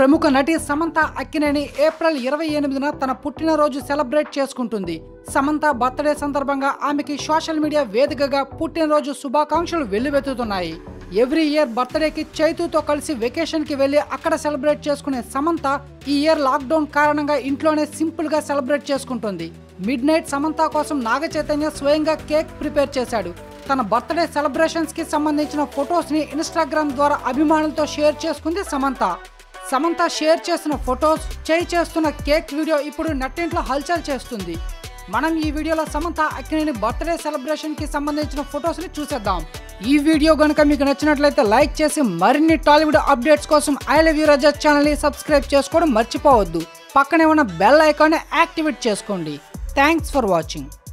ప్రముఖ నటి సమంత అక్కినేని ఏప్రిల్ ఇరవై ఎనిమిదిన తన పుట్టినరోజు సెలబ్రేట్ చేసుకుంటుంది సమంత బర్త్డే సందర్భంగా ఆమెకి సోషల్ మీడియా వేదికగా పుట్టినరోజు శుభాకాంక్షలు వెల్లువెత్తుతున్నాయి ఎవ్రీ ఇయర్ బర్త్డేకి చైతుతో కలిసి వెకేషన్ కి వెళ్లి అక్కడ సెలబ్రేట్ చేసుకునే సమంత ఈ ఇయర్ లాక్డౌన్ కారణంగా ఇంట్లోనే సింపుల్ గా సెలబ్రేట్ చేసుకుంటుంది మిడ్ నైట్ సమంత కోసం నాగ చైతన్య స్వయంగా కేక్ ప్రిపేర్ చేశాడు తన బర్త్డే సెలబ్రేషన్స్ కి సంబంధించిన ఫొటోస్ ని ఇన్స్టాగ్రామ్ ద్వారా అభిమానులతో షేర్ చేసుకుంది సమంత సమంత షేర్ చేసిన ఫొటోస్ చేయి చేస్తున్న కేక్ వీడియో ఇప్పుడు నెట్టింట్లో హల్చల్ చేస్తుంది మనం ఈ వీడియోలో సమంత అక్కినేని బర్త్డే సెలబ్రేషన్ కి సంబంధించిన ఫొటోస్ ని చూసేద్దాం ఈ వీడియో కనుక మీకు నచ్చినట్లయితే లైక్ చేసి మరిన్ని టాలీవుడ్ అప్డేట్స్ కోసం I love you Rajat channel ని సబ్స్క్రైబ్ చేసుకోవడం మర్చిపోవద్దు పక్కనే ఉన్న బెల్ ఐకాన్ యాక్టివేట్ చేసుకోండి థ్యాంక్స్ ఫర్ వాచింగ్